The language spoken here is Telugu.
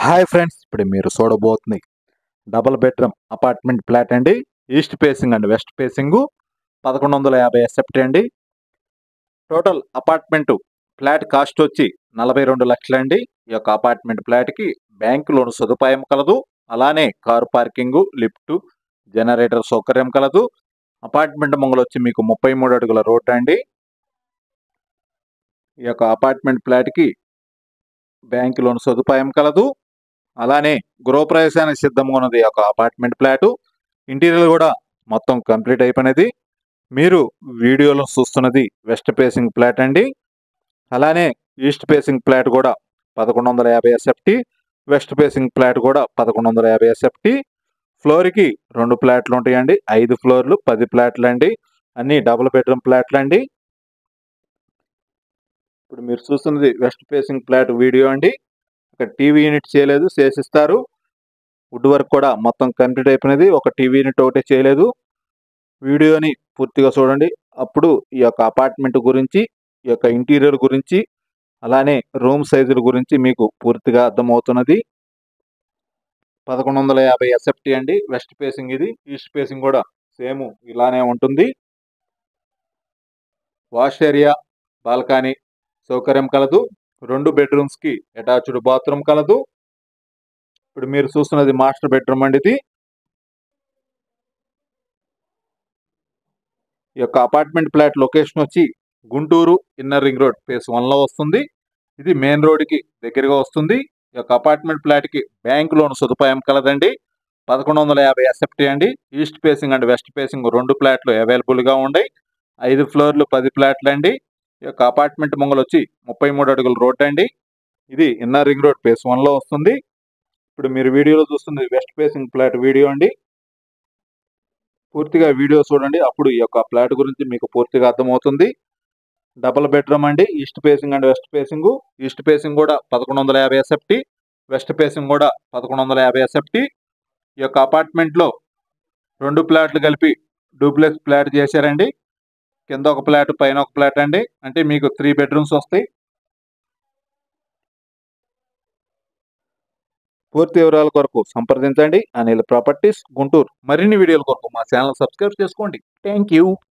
హాయ్ ఫ్రెండ్స్ ఇప్పుడు మీరు చూడబోతుంది డబుల్ బెడ్రూమ్ అపార్ట్మెంట్ ఫ్లాట్ అండి east facing and west facing పదకొండు వందల యాభై ఎస్ఎఫ్టీ అండి టోటల్ అపార్ట్మెంట్ ఫ్లాట్ కాస్ట్ వచ్చి నలభై రెండు లక్షలండి ఈ యొక్క అపార్ట్మెంట్ ఫ్లాట్కి బ్యాంక్ లోన్ సదుపాయం కలదు అలానే కారు పార్కింగ్ లిఫ్ట్ జనరేటర్ సౌకర్యం కలదు అపార్ట్మెంట్ ముంగలు వచ్చి మీకు ముప్పై మూడు అడుగుల రోడ్ అండి ఈ యొక్క అపార్ట్మెంట్ ఫ్లాట్కి బ్యాంక్ లోన్ సదుపాయం కలదు అలానే గృహప్రవేశానికి సిద్ధంగా ఉన్నది ఒక అపార్ట్మెంట్ ఫ్లాట్ ఇంటీరియర్ కూడా మొత్తం కంప్లీట్ అయిపోయినది మీరు వీడియోలో చూస్తున్నది వెస్ట్ ఫేసింగ్ ఫ్లాట్ అండి అలానే ఈస్ట్ ఫేసింగ్ ఫ్లాట్ కూడా పదకొండు వందల యాభై ఎస్ఎఫ్టీ వెస్ట్ ఫేసింగ్ ఫ్లాట్ కూడా పదకొండు వందల యాభై ఎస్ఎఫ్టీ ఫ్లోర్కి రెండు ఫ్లాట్లు ఉంటాయండి ఐదు ఫ్లోర్లు పది ఫ్లాట్లు అండి అన్ని డబుల్ బెడ్రూమ్ ఫ్లాట్లు అండి ఇప్పుడు మీరు చూస్తున్నది వెస్ట్ ఫేసింగ్ ఫ్లాట్ వీడియో అండి ఇక్కడ టీవీ యూనిట్ చేయలేదు చేసిస్తారు వుడ్ వర్క్ కూడా మొత్తం కంప్లీట్ అయిపోయినది ఒక టీవీ యూనిట్ ఒకటే చేయలేదు వీడియోని పూర్తిగా చూడండి అప్పుడు ఈ యొక్క అపార్ట్మెంట్ గురించి ఈ యొక్క ఇంటీరియర్ గురించి అలానే రూమ్ సైజుల గురించి మీకు పూర్తిగా అర్థమవుతున్నది పదకొండు వందల యాభై ఎస్ఎఫ్టీ అండి వెస్ట్ ఫేసింగ్ ఇది ఈస్ట్ ఫేసింగ్ కూడా సేమ్ ఇలానే ఉంటుంది వాష్ ఏరియా బాల్కనీ సౌకర్యం కలదు రెండు బెడ్రూమ్స్ కి అటాచ్డ్ బాత్రూమ్ కలదు ఇప్పుడు మీరు చూస్తున్నది మాస్టర్ బెడ్రూమ్ అండి ఇది ఈ యొక్క అపార్ట్మెంట్ ఫ్లాట్ లొకేషన్ వచ్చి Guntur inner ring road phase one లో వస్తుంది ఇది మెయిన్ రోడ్ కి దగ్గరగా వస్తుంది ఈ యొక్క అపార్ట్మెంట్ ఫ్లాట్ కి బ్యాంక్ లోన్ సదుపాయం కలదండి పదకొండు వందల యాభై ఎస్ఎఫ్టీ అండి east facing and west facing రెండు ఫ్లాట్లు అవైలబుల్ గా ఉన్నాయి ఐదు ఫ్లోర్లు పది ఫ్లాట్లు అండి ఈ యొక్క అపార్ట్మెంట్ ముంగలు వచ్చి ముప్పై మూడు అడుగుల రోడ్ అండి ఇది inner ring road phase one లో వస్తుంది ఇప్పుడు మీరు వీడియోలో చూస్తుంది వెస్ట్ ఫేసింగ్ ఫ్లాట్ వీడియో అండి పూర్తిగా వీడియో చూడండి అప్పుడు ఈ యొక్క ఫ్లాట్ గురించి మీకు పూర్తిగా అర్థమవుతుంది డబుల్ బెడ్రూమ్ అండి east facing and west facing east facing కూడా పదకొండు వందల యాభై ఎస్ఎఫ్టీ వెస్ట్ ఫేసింగ్ కూడా పదకొండు వందల యాభై ఎస్ఎఫ్టీ ఈ యొక్క అపార్ట్మెంట్ లో రెండు ఫ్లాట్లు కలిపి డూప్లెక్స్ ఫ్లాట్ చేశారండి కింద ఒక ఫ్లాట్ పైన ఒక ఫ్లాట్ అండి అంటే మీకు త్రీ బెడ్రూమ్స్ వస్తాయి పూర్తి వివరాల కొరకు సంప్రదించండి అనిల్ ప్రాపర్టీస్ గుంటూరు మరిన్ని వీడియోల కొరకు మా ఛానల్ సబ్స్క్రైబ్ చేసుకోండి థ్యాంక్ యూ